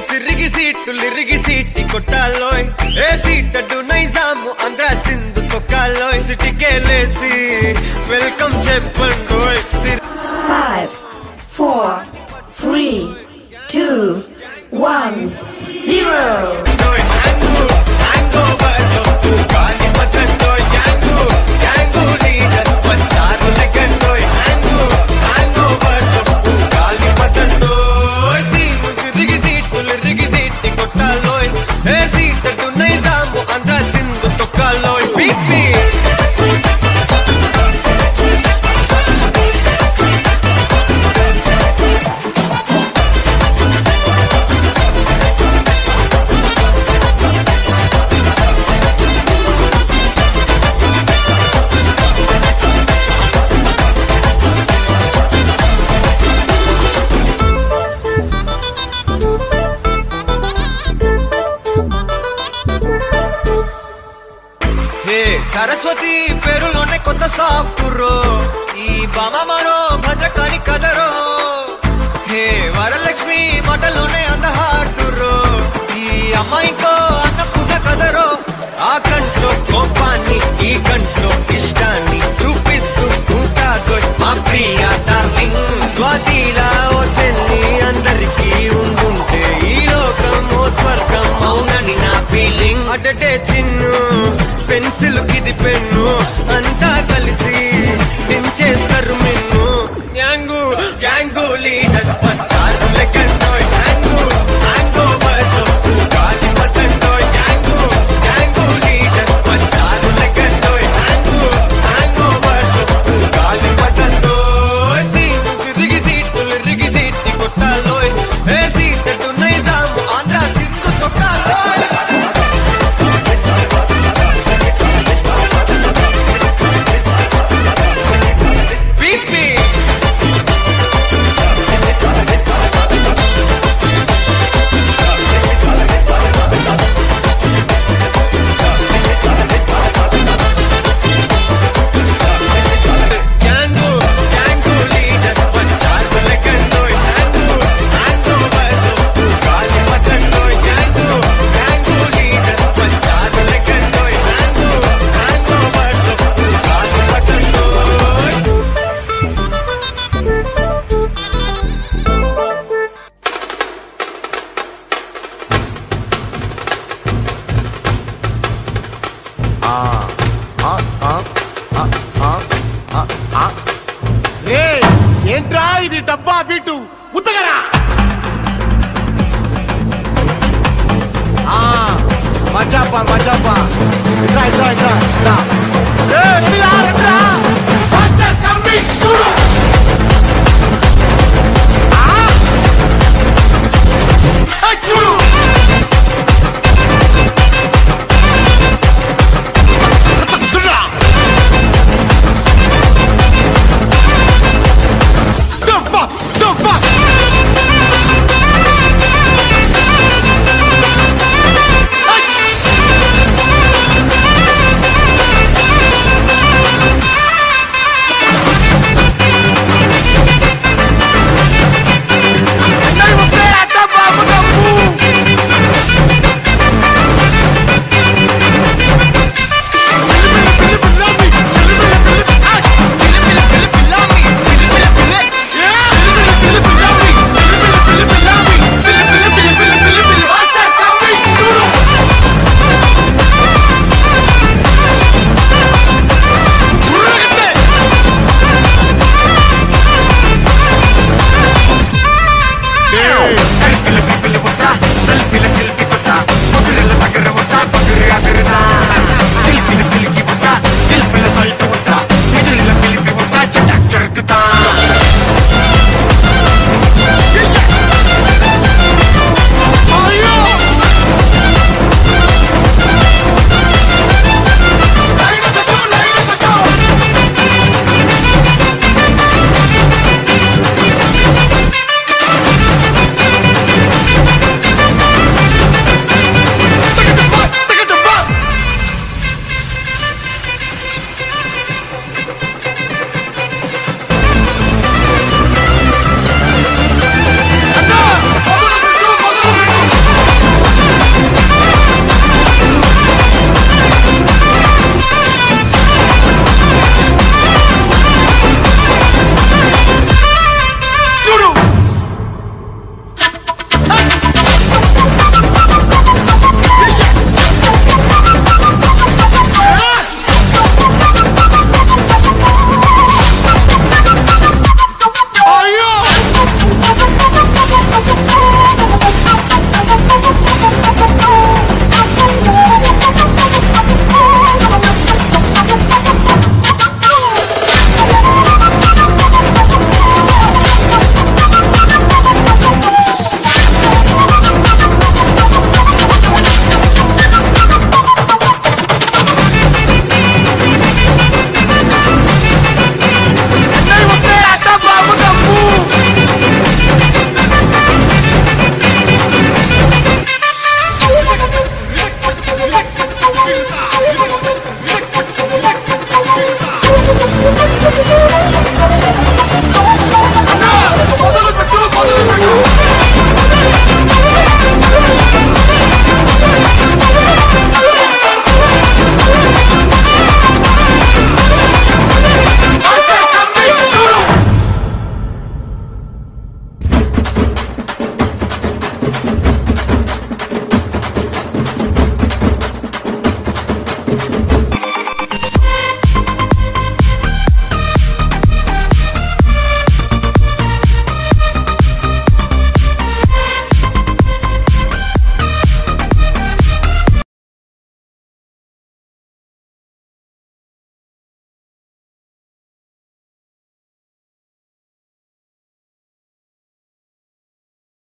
సిరిగి సీటు లిరిగి సీటి కొట్టాలోయ్ ఏ సీటడు నైజాము ఆంధ్ర సింధు తొక్కాలోయ్ సిటీకే లేసి వెల్కమ్ చెప్పండోయ్ సిరి Five, four, three, two, one, zero. హే సరస్వతి పేరులోనే కొత్త సాఫ్ట్ రో ఈ బామ మరో భద్రకాని కదరో హే వరలక్ష్మి మాటలోనే అందహార్టు రో ఈ అమ్మాయికో అన్నపూర్ణ కదరో ఆ కంట్లో కోపాన్ని ఈ కంట్లో ఇష్టాన్ని చూపిస్తూ ఉంటాగో మా ప్రియ డార్లింగ్ స్వాతిలా ఓ చెల్లి అందరికీ ఉండుంటే ఈ లోకం ఓ స్వర్గం అవునని నా ఫీలింగ్ అటటే చిన్ను పెన్సిల్ కిది పెన్ను అంతా కలిసి దించేస్తారు మిన్ను గ్యాంగు గ్యాంగు లీడర్స్ పంచాలు లెక్కండోయ్ గ్యాంగు గ్యాంగు బర్తో గాలి పట్టండోయ్ గ్యాంగు గ్యాంగు లీడర్స్ పంచాలు లెక్కండోయ్ గ్యాంగు గ్యాంగు బర్తో గాలి పట్టండోయ్ సీటు సిరిగి సీటులు రిగి సీటి కొట్టాలోయ్ ఏ సీటు నైజాము ఆంధ్ర సింధు తొక్కాలోయ్ పీపీ గ్యాంగు గ్యాంగు లీడర్ పంచాలు లెక్కండోయ్ గ్యాంగు గ్యాంగు బర్తో గాలి పట్టండోయ్ గ్యాంగు గ్యాంగు లీడర్ పంచాలు లెక్కండోయ్ గ్యాంగు గ్యాంగు బర్తో గాలి పట్టండోయ్ రే ఏంట్రా ఇది డబ్బా బీటు ఉత్తగరా ఆ, మజాపా మజాపా ఇట్రా ఇట్రా ఇట్రా ఇట్రా. రే, రండిరా, రండిరా. మాస్టర్ కమ్మి, చూడు. ఆ. ఏయ్, చూడు దుర్రా. డబ్బా డబ్బా